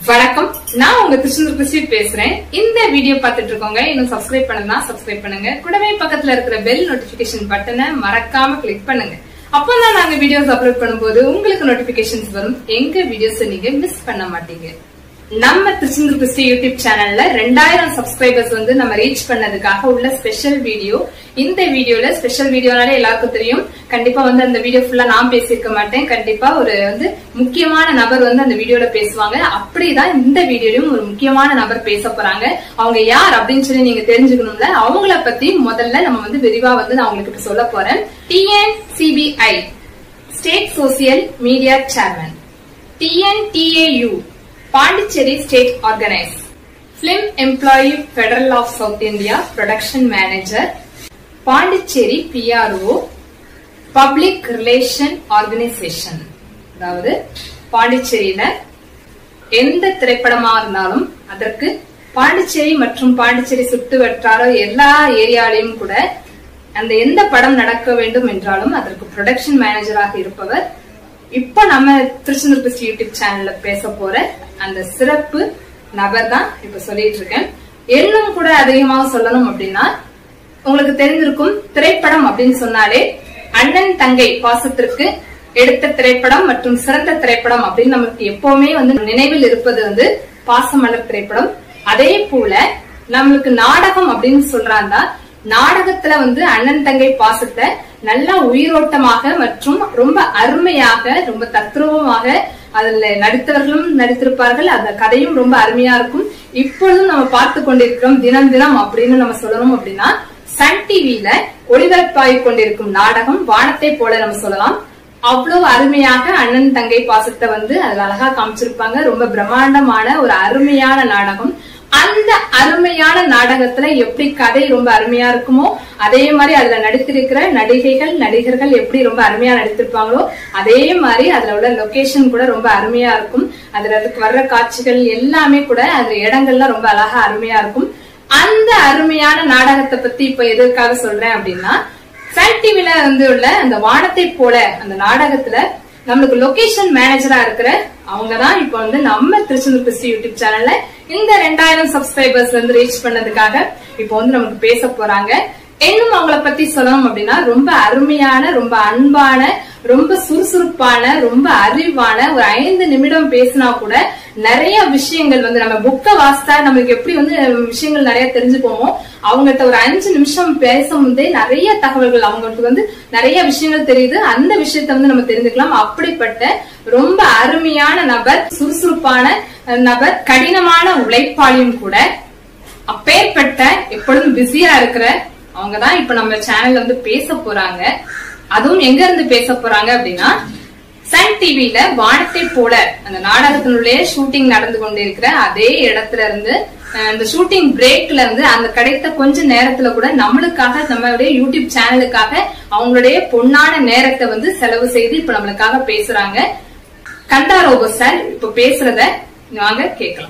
வணக்கம் நான் உங்க திருச்செந்தூர் கிறிஸ்டி பேசுறேன் இந்த வீடியோ பார்த்துட்டு இருக்கவங்க இன்னும் சப்ஸ்கிரைப் பண்ணலனா சப்ஸ்கிரைப் பண்ணுங்க கூடவே பக்கத்துல இருக்கிற பெல் நோட்டிபிகேஷன் பட்டனை மறக்காம கிளிக் பண்ணுங்க அப்பதான் நாங்க வீடியோஸ் அப்லோட் பண்ணும்போது உங்களுக்கு நோட்டிபிகேஷன்ஸ் வரும் எங்க வீடியோஸ் நீங்க மிஸ் பண்ண மாட்டீங்க நம்ம திருச்செந்தூர் கிறிஸ்டி யூடியூப் சேனல்ல ரெண்டாயிரம் சப்ஸ்கிரைபர்ஸ் வந்து நம்ம ரீச் பண்ணதுக்காக உள்ள ஸ்பெஷல் வீடியோ இந்த வீடியோல ஸ்பெஷல் வீடியோனாலே எல்லாருக்கும் தெரியும் கண்டிப்பா வந்து அந்த வீடியோ ஃபுல்லா நான் பேசியிருக்க மாட்டேன் கண்டிப்பா ஒரு வந்து முக்கியமான நபர் வந்து அந்த வீடியோல பேசுவாங்க அப்படிதான் இந்த வீடியோலயும் ஒரு முக்கியமான நபர் பேச போறாங்க அவங்க யார் அப்படின்னு சொல்லி நீங்க தெரிஞ்சுக்கணும்ல அவங்கள பத்தி முதல்ல நம்ம வந்து விரிவா வந்து நான் உங்களுக்கு இப்ப சொல்ல போறேன் TNCBI state social media chairman TNDAU Pondicherry state organise film employee federal of south India production manager Pondicherry PRO public relation organisation அதாவது பாண்டிச்சேரியில எந்த திரைப்படமா இருந்தாலும் அதற்கு பாண்டிச்சேரி மற்றும் பாண்டிச்சேரி சுட்டு வட்டார எல்லா ஏரியாலையும் கூட அந்த எந்த படம் நடக்க வேண்டும் என்றாலும் அதற்கு ப்ரொடக்ஷன் மேனேஜராக இருப்பவர் இப்ப நம்ம திருச்செந்தூர் கிறிஸ்டி யூடியூப் சேனல்ல பேச போற அந்த சிறப்பு நபர் தான் இப்ப சொல்லிட்டு இருக்கேன் இன்னும் கூட அதிகமாக சொல்லணும் அப்படின்னா உங்களுக்கு தெரிஞ்சிருக்கும் திரைப்படம் அப்படின்னு சொன்னாலே அண்ணன் தங்கை பாசத்திற்கு எடுத்த திரைப்படம் மற்றும் சிறந்த திரைப்படம் அப்படின்னு நமக்கு எப்பவுமே வந்து நினைவில் இருப்பது வந்து பாசமலர் திரைப்படம் அதே போல நம்மளுக்கு நாடகம் அப்படின்னு சொல்றாங்க நாடகத்துல வந்து அண்ணன் தங்கை பாசத்தை நல்லா உயிரோட்டமாக மற்றும் ரொம்ப அருமையாக ரொம்ப தத்ரூபமாக அதுல நடித்தவர்களும் நடித்திருப்பார்கள் அந்த கதையும் ரொம்ப அருமையா இருக்கும் இப்பொழுதும் நம்ம பார்த்து கொண்டிருக்கிறோம் தினம் தினம் அப்படின்னு நம்ம சொல்லணும் அப்படின்னா சன் டிவில ஒளிபரப்பாகிக் கொண்டிருக்கும் நாடகம் வானத்தை போல நம்ம சொல்லலாம் அவ்வளவு அருமையாக அண்ணன் தங்கை பாசத்தை வந்து அதுல அழகா காமிச்சிருப்பாங்க ரொம்ப பிரம்மாண்டமான ஒரு அருமையான நாடகம் அந்த அருமையான நாடகத்துல எப்படி கதை ரொம்ப அருமையா இருக்குமோ அதே மாதிரி அதுல நடித்திருக்கிற நடிகைகள் நடிகர்கள் எப்படி ரொம்ப அருமையா நடித்திருப்பாங்களோ அதே மாதிரி அதுல உள்ள லொகேஷன் கூட ரொம்ப அருமையா இருக்கும் அதுல வர்ற காட்சிகள் எல்லாமே கூட அதுல இடங்கள்லாம் ரொம்ப அழகா அருமையா இருக்கும் அந்த அருமையான நாடகத்தை பத்தி இப்ப எதற்காக சொல்றேன் அப்படின்னா சன் டிவில வந்து உள்ள அந்த வானத்தை போல அந்த நாடகத்துல நம்மளுக்கு லொகேஷன் மேனேஜரா இருக்கிற அவங்கதான் இப்ப வந்து நம்ம திருச்செந்தூர் கிறிஸ்டி யூடியூப் சேனல்ல இந்த ரெண்டாயிரம் சப்ஸ்கிரைபர்ஸ் வந்து ரீச் பண்ணதுக்காக இப்ப வந்து நமக்கு பேச போறாங்க இன்னும் அவங்கள பத்தி சொல்லணும் அப்படின்னா ரொம்ப அருமையான ரொம்ப அன்பான ரொம்ப சுறுசுறுப்பான ரொம்ப அறிவான ஒரு ஐந்து நிமிடம் பேசினா கூட நிறைய விஷயங்கள் வந்து நம்ம புக்கை வாசித்தா நம்மளுக்கு எப்படி வந்து விஷயங்கள் நிறைய தெரிஞ்சுப்போமோ அவங்ககிட்ட ஒரு அஞ்சு நிமிஷம் பேசும் போதே நிறைய தகவல்கள் அவங்களுக்கு வந்து நிறைய விஷயங்கள் தெரியுது அந்த விஷயத்த வந்து நம்ம தெரிஞ்சுக்கலாம் அப்படிப்பட்ட ரொம்ப அருமையான நபர் சுறுசுறுப்பான நபர் கடினமான உழைப்பாளியும் கூட அப்பேற்பட்ட எப்பொழுதும் பிஸியா இருக்கிற அவங்கதான் இப்ப நம்ம சேனல்ல வந்து பேச போறாங்க அதுவும் எங்க இருந்து பேச போறாங்க அப்படின்னா சன் டிவில வானத்தை போல அந்த நாடகத்தினுடைய ஷூட்டிங் நடந்து கொண்டிருக்கிற அதே இடத்துல இருந்து அந்த ஷூட்டிங் பிரேக்ல இருந்து அந்த கிடைத்த கொஞ்ச நேரத்துல கூட நம்மளுக்காக நம்மளுடைய யூடியூப் சேனலுக்காக அவங்களுடைய பொன்னான நேரத்தை வந்து செலவு செய்து இப்ப நம்மளுக்காக பேசுறாங்க கண்டா ரோபோ சார் இப்ப பேசுறத வாங்க கேட்கலாம்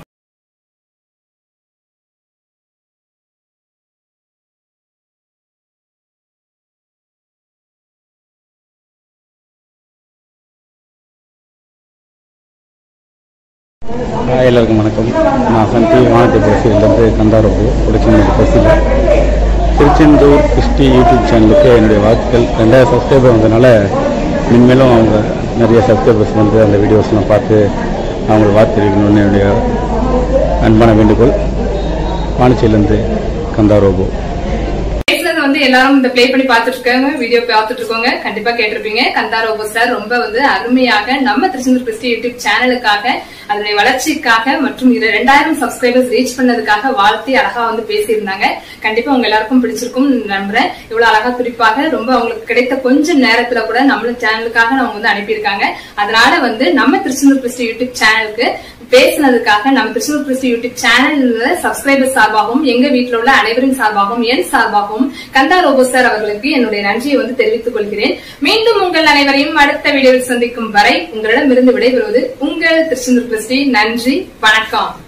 எல்லாருக்கும் வணக்கம் நான் சன் டிவி வானத்தை பேசியிலேருந்து கந்தாரபு ப்ரொடக்ஷன் பேசியில் திருச்செந்தூர் கிறிஸ்டி யூடியூப் சேனலுக்கு என்னுடைய வாழ்த்துக்கள் ரெண்டாயிரம் சப்ஸ்கிரைபர் வந்ததுனால இனிமேலும் அவங்க நிறைய சப்ஸ்கிரைபர்ஸ் வந்து அந்த வீடியோஸ்லாம் பார்த்து அவங்களை வாழ்த்து தெரிவிக்கணும்னு என்னுடைய அன்பான வேண்டுகோள் பாண்டிச்சேரியிலேருந்து கந்தாரோபு பேசுறது வந்து எல்லாரும் இந்த ப்ளே பண்ணி பார்த்துட்டு இருக்காங்க வீடியோ பார்த்துட்டு இருக்கோங்க கண்டிப்பா கேட்டிருப்பீங்க கந்தா ரோபோ சார் ரொம்ப வந்து அருமையாக நம்ம திருச்செந்தூர் கிறிஸ்டி யூடியூப் சேனலுக்காக அதனுடைய வளர்ச்சிக்காக மற்றும் இது ரெண்டாயிரம் சப்ஸ்கிரைபர்ஸ் ரீச் பண்ணதுக்காக வாழ்த்தி அழகா வந்து பேசியிருந்தாங்க கண்டிப்பா உங்க எல்லாருக்கும் பிடிச்சிருக்கும் நம்புறேன் இவ்வளவு அழகா குறிப்பாக ரொம்ப அவங்களுக்கு கிடைத்த கொஞ்ச நேரத்துல கூட நம்ம சேனலுக்காக அவங்க வந்து அனுப்பியிருக்காங்க அதனால வந்து நம்ம திருச்செந்தூர் கிறிஸ்டி யூடியூப் சேனலுக்கு பேசினதுக்காக நம்ம திருச்செந்தூர் கிறிஸ்டி யூடியூப் சேனல்ல சப்ஸ்கிரைபர் சார்பாகவும் எங்க வீட்டுல உள்ள அனைவரின் சார்பாகவும் என் சார்பாகவும் கந்தா ரோபோ சார் அவர்களுக்கு என்னுடைய நன்றியை வந்து தெரிவித்துக் கொள்கிறேன் மீண்டும் உங்கள் அனைவரையும் அடுத்த வீடியோவில் சந்திக்கும் வரை உங்களிடம் இருந்து விடைபெறுவது உங்கள் திருச்செந்தூர் கிறிஸ்டி நன்றி வணக்கம்